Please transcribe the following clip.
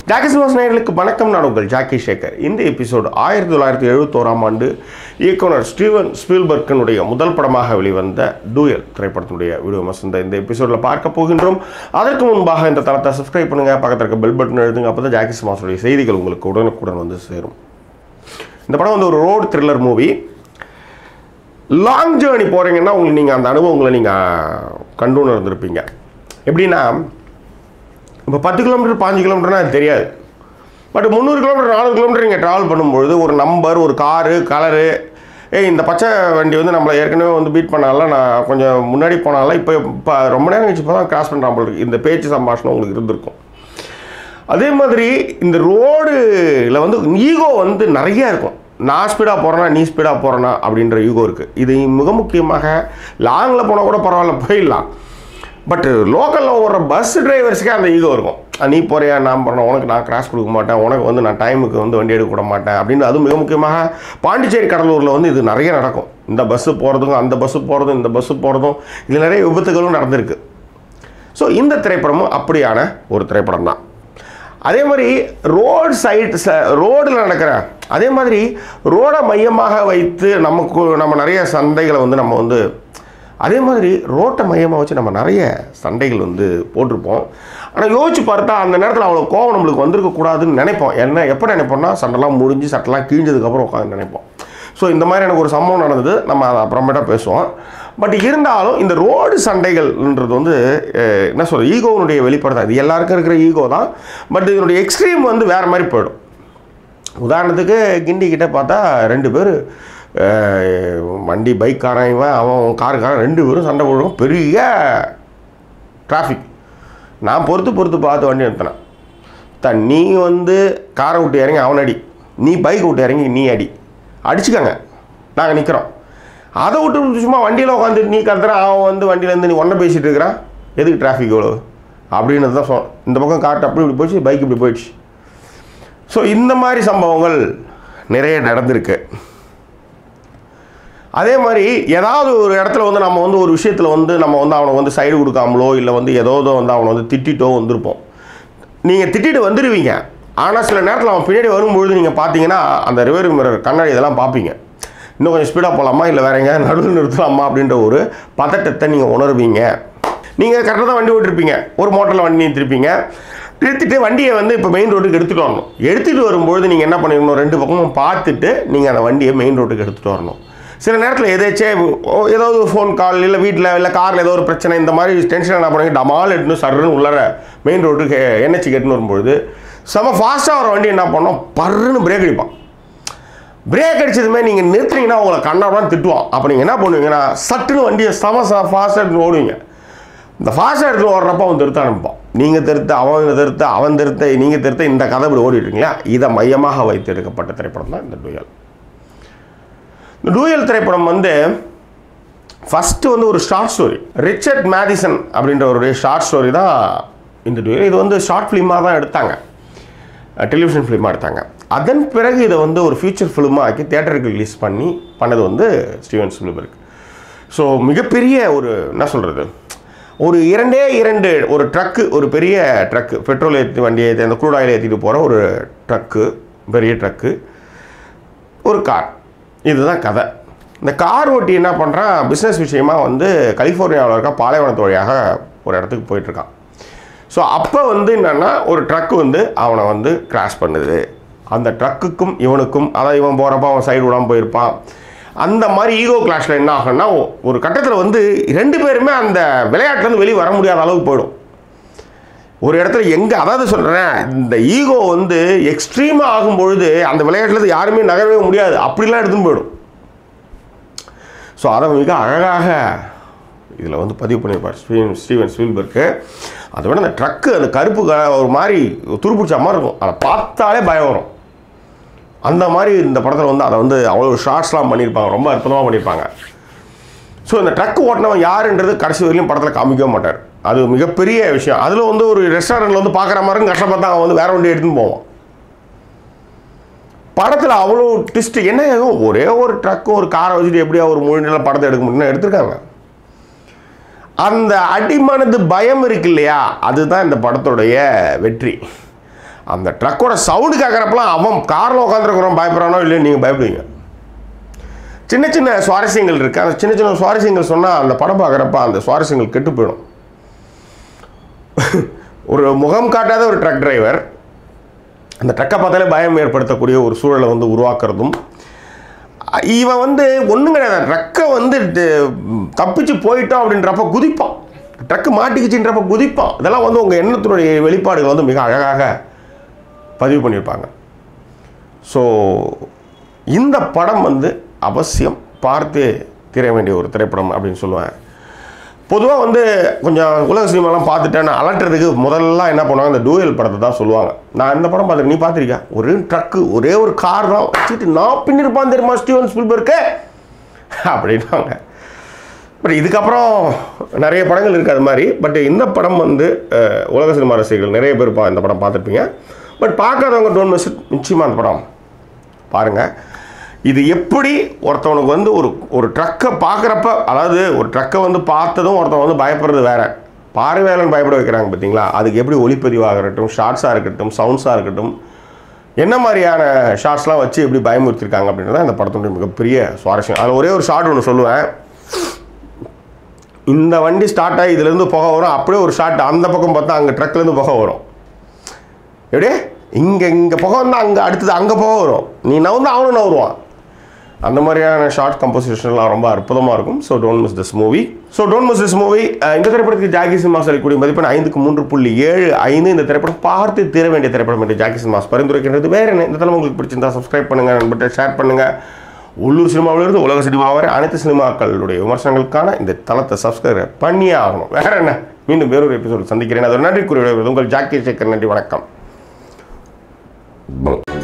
Jackie Siva's நேயர்களுக்கு வணக்கம் நான் உங்கள் ஜாக்கி சேகர் இந்த எபிசோடு ஆயிரத்தி தொள்ளாயிரத்தி எழுபத்தோராம் ஆண்டு இயக்குனர் ஸ்டீவன் ஸ்பீல்பர்க்கனுடைய முதல் படமாக வெளிவந்த டூயல் திரைப்படத்தினுடைய வீடியோ மசந்த இந்த எபிசோடில் பார்க்க போகின்றோம் அதற்கு முன்பாக இந்த தளத்தை சப்ஸ்கிரைப் பண்ணுங்கள் பக்கத்தில் இருக்க பெல் பட்டன் எழுதுங்க அப்போ தான் ஜாக்கி சிவாஸுடைய செய்திகள் உங்களுக்கு உடனுக்குடன் வந்து சேரும் இந்த படம் வந்து ஒரு road thriller movie long journey போகிறீங்கன்னா உங்களுக்கு நீங்கள் அந்த அனுபவங்களை நீங்கள் கண்டு உணர்ந்திருப்பீங்க எப்படின்னா இப்போ பத்து கிலோமீட்டர் பாஞ்சு கிலோமீட்டர்னா அது தெரியாது பட் முந்நூறு கிலோமீட்டர் நானூறு கிலோமீட்டர் நீங்கள் ட்ராவல் பண்ணும்பொழுது ஒரு நம்பர் ஒரு காரு கலரு ஏய் இந்த பச்சை வண்டி வந்து நம்மளை ஏற்கனவே வந்து பீட் பண்ணால நான் கொஞ்சம் முன்னாடி போனால இப்போ இப்போ ரொம்ப நேரம் கழிச்சு இப்போ தான் கிராஸ் பண்ணுறான் போல இருக்கு. இந்த பேச்சு சம்பாஷணம் உங்களுக்கு இருந்திருக்கும் அதே மாதிரி இந்த ரோடுல வந்து ஈகோ வந்து நிறைய இருக்கும் நான் ஸ்பீடாக போகிறேன்னா நீ ஸ்பீடாக போகிறேனா அப்படின்ற ஈகோ இருக்குது இது மிக முக்கியமாக லாங்கில் போனால் கூட பரவாயில்ல போயிடலாம் பட் லோக்கலில் ஓடுற பஸ் டிரைவர்ஸுக்கே அந்த ஈகோ இருக்கும் அஹ் நீ போறியா நான் போகிறேன் உனக்கு நான் கிராஸ் கொடுக்க மாட்டேன் உனக்கு வந்து நான் டைமுக்கு வந்து வண்டி எடுக்க விட மாட்டேன் அப்படின்னு அதுவும் மிக முக்கியமாக பாண்டிச்சேரி கடலூரில் வந்து இது நிறைய நடக்கும் இந்த பஸ்ஸு போகிறதுக்கும் அந்த பஸ்ஸு போகிறதும் இந்த பஸ்ஸு போகிறதும் இதில் நிறைய விபத்துகளும் நடந்திருக்கு ஸோ இந்த திரைப்படமும் அப்படியான ஒரு திரைப்படம் தான் அதே மாதிரி ரோடு சைட் ரோடில் நடக்கிற அதே மாதிரி ரோடை மையமாக வைத்து நமக்கு நம்ம நிறைய சண்டைகளை வந்து நம்ம வந்து அதே மாதிரி ரோட்டை மையமாக வச்சு நம்ம நிறைய சண்டைகள் வந்து போட்டிருப்போம் ஆனால் யோசிச்சு பார்த்தா அந்த நேரத்தில் அவ்வளோ கோவம் நம்மளுக்கு வந்திருக்க கூடாதுன்னு நினைப்போம் என்ன எப்போ நினைப்போம்னா சண்டைலாம் முடிஞ்சு சட்டைலாம் கிழிஞ்சதுக்கப்புறம் உட்காந்து நினைப்போம் ஸோ இந்த மாதிரி எனக்கு ஒரு சம்பவம் நடந்தது நம்ம அதை அப்புறமேட்டா பேசுவோம் பட் இருந்தாலும் இந்த ரோடு சண்டைகள்ன்றது வந்து அஹ், என்ன சொல்றது ஈகோனுடைய வெளிப்பாடு தான் இது எல்லாருக்கும் இருக்கிற ஈகோ தான் பட் இதனுடைய எக்ஸ்ட்ரீம் வந்து வேறு மாதிரி போயிடும் உதாரணத்துக்கு கிண்டி கிட்ட பார்த்தா ரெண்டு பேர் வண்டி பைக்காரன் இவன் அவன் காருக்காரன் ரெண்டு பேரும் சண்டை போடுவோம் பெரிய டிராஃபிக் நான் பொறுத்து பொறுத்து பார்த்து வண்டி நிறுத்தினேன் த நீ வந்து காரை விட்டு இறங்கி அவன் அடி நீ பைக் விட்டு இறங்கி நீ அடி அடிச்சுக்கங்க நாங்கள் நிற்கிறோம் அதை விட்டு சும்மா வண்டியில் உட்காந்து நீ கத்துற அவன் வந்து வண்டியிலேருந்து நீ ஒன்றை பேசிகிட்டு இருக்கிறான் எதுக்கு டிராஃபிக் இவ்வளோ அப்படின்னு தான் சொல் இந்த பக்கம் காட்டு அப்படி இப்படி போயிடுச்சு பைக் இப்படி போயிடுச்சு ஸோ இந்த மாதிரி சம்பவங்கள் நிறைய நடந்திருக்கு அதே மாதிரி ஏதாவது ஒரு இடத்துல வந்து நம்ம வந்து ஒரு விஷயத்தில் வந்து நம்ம வந்து அவனை வந்து சைடு கொடுக்காமலோ இல்லை வந்து ஏதோதோ வந்து அவனை வந்து திட்டிட்டோ வந்திருப்போம் நீங்கள் திட்டிட்டு வந்துடுவீங்க ஆனால் சில நேரத்தில் அவன் பின்னாடி வரும்பொழுது நீங்கள் பார்த்தீங்கன்னா அந்த ரிவர் மிரர் கண்ணாடி இதெல்லாம் பார்ப்பீங்க இன்னும் கொஞ்சம் ஸ்பீடாக போகலாமா இல்லை வேற எங்கேயா நடுவில் நிறுத்தலாமா அப்படின்ற ஒரு பதட்டத்தை நீங்கள் உணர்வீங்க நீங்கள் கரெக்டாக தான் வண்டி ஓட்டிருப்பீங்க ஒரு மோட்டரில் வண்டி நிறுத்திருப்பீங்க நிறுத்திட்டு வண்டியை வந்து இப்போ மெயின் ரோட்டுக்கு எடுத்துகிட்டு வரணும் எடுத்துகிட்டு வரும்பொழுது நீங்கள் என்ன பண்ணிடணும் ரெண்டு பக்கமும் பார்த்துட்டு நீங்கள் அந்த வண்டியை மெயின் ரோட்டுக்கு எடுத்துகிட்டு வரணும் சில நேரத்தில் எதாச்சே ஏதாவது ஒரு ஃபோன் கால் இல்லை வீட்டில் இல்லை காரில் ஏதோ ஒரு பிரச்சனை இந்த மாதிரி டென்ஷன் என்ன பண்ணுங்க டமால் எடுத்துன்னு சர்ன்னு உள்ளார மெயின் ரோட்டுக்கு என்ஹெச்சி எட்டுன்னு வரும்பொழுது செம ஃபாஸ்ட்டாக வர வண்டி என்ன பண்ணோம் பர்ன்னு பிரேக் அடிப்பான் பிரேக் அடிச்சதுமே நீங்கள் நிறுத்துனீங்கன்னா உங்களை கண்ணாடான்னு திட்டுவான் அப்போ நீங்கள் என்ன பண்ணுவீங்கன்னா சட்டுன்னு வண்டியை செம ஃபாஸ்ட்டாக எடுத்து ஓடுவீங்க இந்த ஃபாஸ்ட்டாக எடுத்து ஓடுறப்ப அவன் திருத்த ஆரம்பிப்பான் நீங்கள் திருத்த அவன் திருத்த அவன் திருத்த நீங்கள் திருத்த இந்த கதை இப்படி ஓடிட்டு இருக்கீங்களா இதை மையமாக வைத்து எடுக்கப்பட்ட திரைப்படம் தான் இந்த டூயல் இந்த டூயல் திரைப்படம் வந்து ஃபஸ்ட்டு வந்து ஒரு ஷார்ட் ஸ்டோரி ரிச்சர்ட் மேடிசன் அப்படின்ற ஒரு ஷார்ட் ஸ்டோரி தான் இந்த டூயல் இது வந்து ஷார்ட் ஃபிலிமாக தான் எடுத்தாங்க டெலிவிஷன் ஃபிலிமாக எடுத்தாங்க அதன் பிறகு இதை வந்து ஒரு ஃபியூச்சர் ஃபிலிமாக ஆக்கி தேட்டருக்கு ரிலீஸ் பண்ணி பண்ணது வந்து ஸ்டீவன் ஸ்பில்பர்க் ஸோ மிகப்பெரிய ஒரு என்ன சொல்கிறது ஒரு இரண்டே இரண்டு ஒரு ட்ரக்கு ஒரு பெரிய ட்ரக்கு பெட்ரோல் ஏற்றி வண்டியை ஏற்றி அந்த க்ரூட் ஆயில் ஏற்றிட்டு போகிற ஒரு ட்ரக்கு பெரிய ட்ரக்கு ஒரு கார் இதுதான் கதை இந்த கார் ஓட்டி என்ன பண்ணுறான் பிஸ்னஸ் விஷயமா வந்து கலிஃபோர்னியாவில் இருக்க பாலைவனத்து வழியாக ஒரு இடத்துக்கு போயிட்டுருக்கான் ஸோ அப்போ வந்து என்னென்னா ஒரு ட்ரக்கு வந்து அவனை வந்து கிராஷ் பண்ணுது அந்த ட்ரக்குக்கும் இவனுக்கும் அதாவது இவன் போகிறப்ப அவன் சைடு விடாமல் போயிருப்பான் அந்த மாதிரி ஈகோ கிளாஷில் என்ன ஆகும்னா ஒரு கட்டத்தில் வந்து ரெண்டு பேருமே அந்த விளையாட்டுலேருந்து வெளியே வர முடியாத அளவுக்கு போயிடும் ஒரு இடத்துல எங்கே அதாவது சொல்கிறேன் இந்த ஈகோ வந்து எக்ஸ்ட்ரீமாக ஆகும் பொழுது அந்த விளையாட்டுலேருந்து யாருமே நகரவே முடியாது அப்படிலாம் எடுத்துன்னு போயிடும் ஸோ அதை மிக அழகாக இதில் வந்து பதிவு பண்ணியிருப்பார் ஸ்டீவன் ஸ்டீவன் ஸ்பீல்பர்க்கு அதை விட அந்த ட்ரக்கு அந்த கருப்பு க- ஒரு மாதிரி துருப்பிடிச்ச மாதிரி இருக்கும் அதை பார்த்தாலே பயம் வரும் அந்த மாதிரி இந்த படத்தில் வந்து அதை வந்து அவ்வளோ ஷார்ட்ஸ்லாம் பண்ணியிருப்பாங்க ரொம்ப அற்புதமாக பண்ணியிருப்பாங்க ஸோ இந்த ட்ரக் ஓட்டினவன் யாருன்றது கடைசி வரையிலும் படத்தில் காமிக்கவே மாட்டார் அது மிகப்பெரிய விஷயம் அதில் வந்து ஒரு ரெஸ்டாரண்ட்டில் வந்து பார்க்குற மாதிரி இருக்கும், கஷ்டப்பட்டு அவன் வந்து வேற வண்டி எடுத்துன்னு போவான் படத்தில் அவ்வளோ ட்விஸ்ட் என்ன ஏதோ ஒரே ஒரு ட்ரக்கும் ஒரு காரை வச்சுட்டு எப்படியா ஒரு மூணு நிலை படத்தை எடுக்க முடியும்னு எடுத்திருக்காங்க அந்த அடிமனது பயம் இருக்கு இல்லையா அதுதான் இந்த படத்துடைய வெற்றி அந்த ட்ரக்கோட சவுண்டு கேட்குறப்பலாம் அவன் காரில் உட்காந்துருக்குறோம் பயப்படுறானோ இல்லையோ நீங்கள் பயப்படுவீங்க சின்ன சின்ன சுவாரஸ்யங்கள் இருக்குது அந்த சின்ன சின்ன சுவாரஸ்யங்கள் சொன்னால் அந்த படம் பார்க்குறப்ப அந்த சுவாரஸ்யங்கள் கெட்டு போயிடும் ஒரு முகம் காட்டாத ஒரு ட்ரக் டிரைவர் அந்த ட்ரக்கை பார்த்தாலே பயம் ஏற்படுத்தக்கூடிய ஒரு சூழலை வந்து உருவாக்குறதும் இவன் வந்து ஒன்றும் கிடையாது ட்ரக்கை வந்து ட- தப்பிச்சு போயிட்டோம் அப்படின்றப்ப குதிப்பான் ட்ரக்கு மாட்டிக்கிச்சுன்றப்ப குதிப்பான் இதெல்லாம் வந்து உங்கள் எண்ணத்தினுடைய வெளிப்பாடுகள் வந்து மிக அழகாக பதிவு பண்ணியிருப்பாங்க ஸோ இந்த படம் வந்து அவசியம் பார்த்து தீர வேண்டிய ஒரு திரைப்படம் அப்படின்னு சொல்லுவேன் பொதுவாக வந்து கொஞ்சம் உலக சினிமாலாம் பார்த்துட்டேன் அலட்டுறதுக்கு முதல்ல என்ன பண்ணுவாங்க இந்த டூயல் படத்தை தான் சொல்லுவாங்க நான் இந்த படம் பார்த்துருக்கேன் நீ பார்த்துருக்கியா ஒரே ட்ரக்கு ஒரே ஒரு கார் தான் வச்சுட்டு நான் பின்னிருப்பான் தெரியுமா ஸ்டீவன் ஸ்பில்பர்க்கு அப்படின்வாங்க பட் இதுக்கப்புறம் நிறைய படங்கள் இருக்குது அது மாதிரி பட் இந்த படம் வந்து அஹ், உலக சினிமா ரசிகர்கள் நிறைய பேர் பா இந்த படம் பார்த்துருப்பீங்க பட் பார்க்காதவங்க டோன்ட் மிஸ் இட் நிச்சயமாக அந்த படம் பாருங்கள் இது எப்படி ஒருத்தவனுக்கு வந்து ஒரு ஒரு ட்ரக்கை பார்க்குறப்ப அதாவது ஒரு ட்ரக்கை வந்து பார்த்ததும் ஒருத்தன் வந்து பயப்படுறது வேற பார்வையாளன் பயப்பட வைக்கிறாங்க பார்த்தீங்களா அதுக்கு எப்படி ஒளிப்பதிவாக இருக்கட்டும் ஷார்ட்ஸாக இருக்கட்டும் சவுண்ட்ஸாக இருக்கட்டும் என்ன மாதிரியான ஷார்ட்ஸ்லாம் வச்சு எப்படி பயமுறுத்திருக்காங்க அப்படின்றத இந்த படத்தினுடைய மிகப்பெரிய சுவாரஸ்யம் அதில் ஒரே ஒரு ஷார்ட் ஒன்று சொல்லுவேன் இந்த வண்டி ஸ்டார்ட் ஆகி இதுலேருந்து புகை வரும் அப்படியே ஒரு ஷார்ட் அந்த பக்கம் பார்த்தா அங்கே ட்ரக்லேருந்து புகை வரும் எப்படி இங்கே இங்கே புகை வந்தால் அங்கே அடுத்தது அங்கே புகை வரும் நீ நவுந்து அவனும் நவுருவான் அந்த மாதிரியான ஷார்ட் கம்போசிஷன்லாம் ரொம்ப அற்புதமாக இருக்கும் so don't miss this movie so don't miss this movie இந்த திரைப்படத்துக்கு ஜாக்கி சினிமாஸ் அளிக்கக்கூடிய மதிப்பெண் ஐந்துக்கு மூன்று புள்ளி ஏழு ஐந்து இந்த திரைப்படம் பார்த்து தீர வேண்டிய திரைப்படம் என்று ஜாக்கி சினிமாஸ் பரிந்துரைக்கின்றது வேறு என்ன இந்த தளம் உங்களுக்கு பிடிச்சிருந்தா சப்ஸ்கிரைப் பண்ணுங்கள் நண்பர்கிட்ட ஷேர் பண்ணுங்கள் உள்ளூர் சினிமாவிலிருந்து உலக சினிமா வரை அனைத்து சினிமாக்களுடைய விமர்சனங்களுக்கான இந்த தளத்தை சப்ஸ்கிரைப் பண்ணியே ஆகணும் வேற என்ன மீண்டும் வேறொரு எபிசோடு சந்திக்கிறேன் அது ஒரு நன்றி கூறிய உங்கள் ஜாக்கி சேகர் நன்றி வணக்கம்